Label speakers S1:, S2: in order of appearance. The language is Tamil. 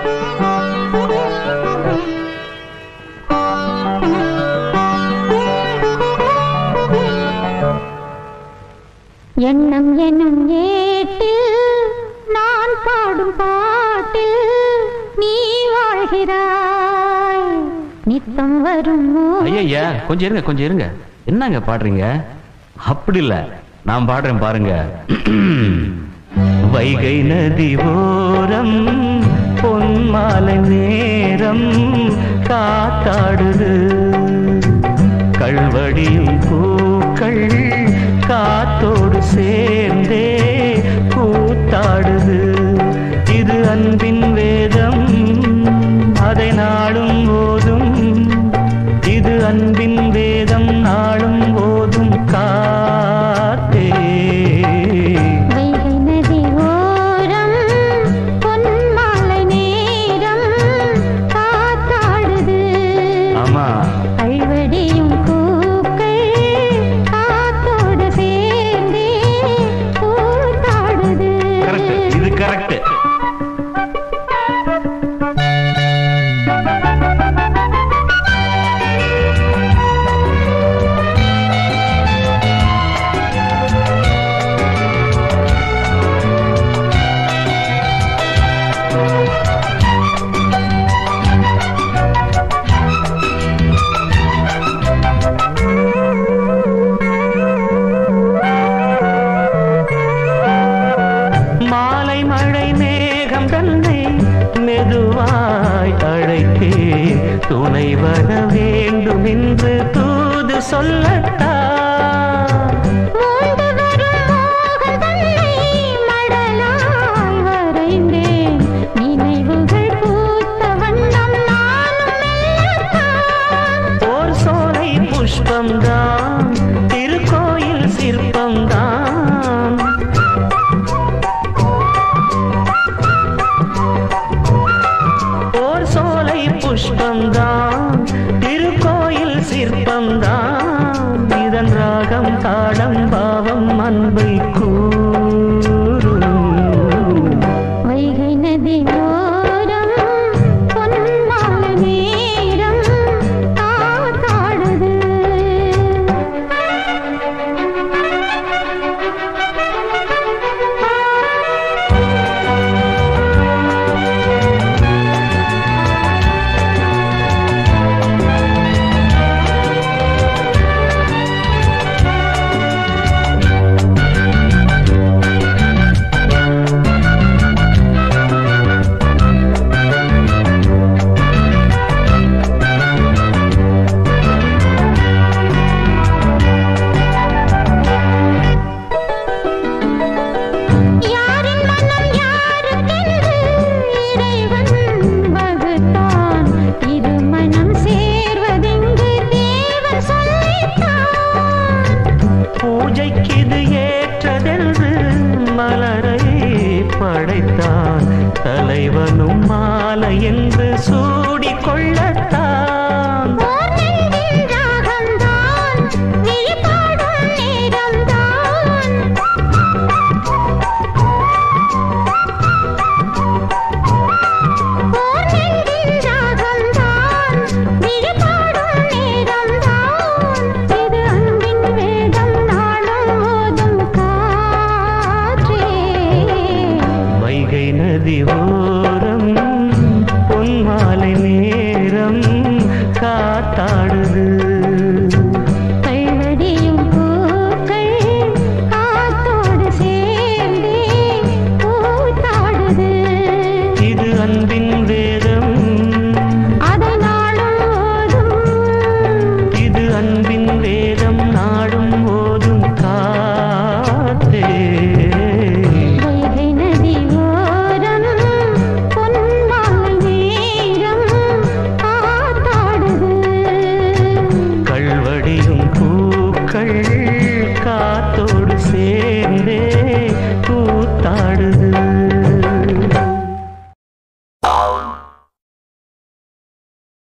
S1: எண்ணம் எனும் ஏட்டில் நான் பாடும் பாட்டில் நீ வாழ்கிறாய் நித்தம் வரும்
S2: ஐயா கொஞ்சம் இருங்க கொஞ்சம் இருங்க என்னங்க பாடுறீங்க அப்படி இல்ல நான் பாடுறேன் பாருங்க வைகை நதி ஓரம் பொன்மாலை நேரம் காத்தாடுது கல்வடியும் பூக்கள் காத்தோடு சேர்ந்தே கூத்தாடுது இது அன்பின் வேதம் அதை நாளும் போதும் இது அன்பின் வேதம் நாளும் போதும் காத்தே
S1: வைகை நதி ஓரம் பொன்மாலை நேரம் காத்தாடுது
S2: ஆமா
S1: அழ்வடியும் பூக்கள் காத்தோடு சேர்ந்தே கூத்தாடுது
S2: கரெக்ட் இது கரெக்ட் மாலை மழை மேகம் தன்னை மெதுவாய் அழைத்தே துணை வர வேண்டும் என்று தூது சொல்லத்தான்
S1: மூண்டு வரும் மோகம் தன்னை மடலாய் வரைந்தேன். நினைவுகள் பூத்த வண்ணம் நானும் மெல்லத்தான்.
S2: ஓர் சோலை புஷ்பம்தான் திருக்கோயில் சிற்பம்தான் ஓர் சோலை புஷ்பம்தான் திருக்கோயில் சிற்பம்தான் இதன் ராகம் தாளம் பாவம் அன்பை கூறும்
S1: வைகை நதி ஓரம் பொன்மாலை நேரம் காத்தாடுது. யாரின் மனம் யாருக்கென்று இறைவன் வகுத்தான். இருமனம் சேர்வதெங்கு தேவன் சொல்லித்தான்.
S2: பூஜைக்கு இது ஏற்றதென்று மலரை படைத்தான் தலைவனும் மாலை என்று சூடிக்கொள்ள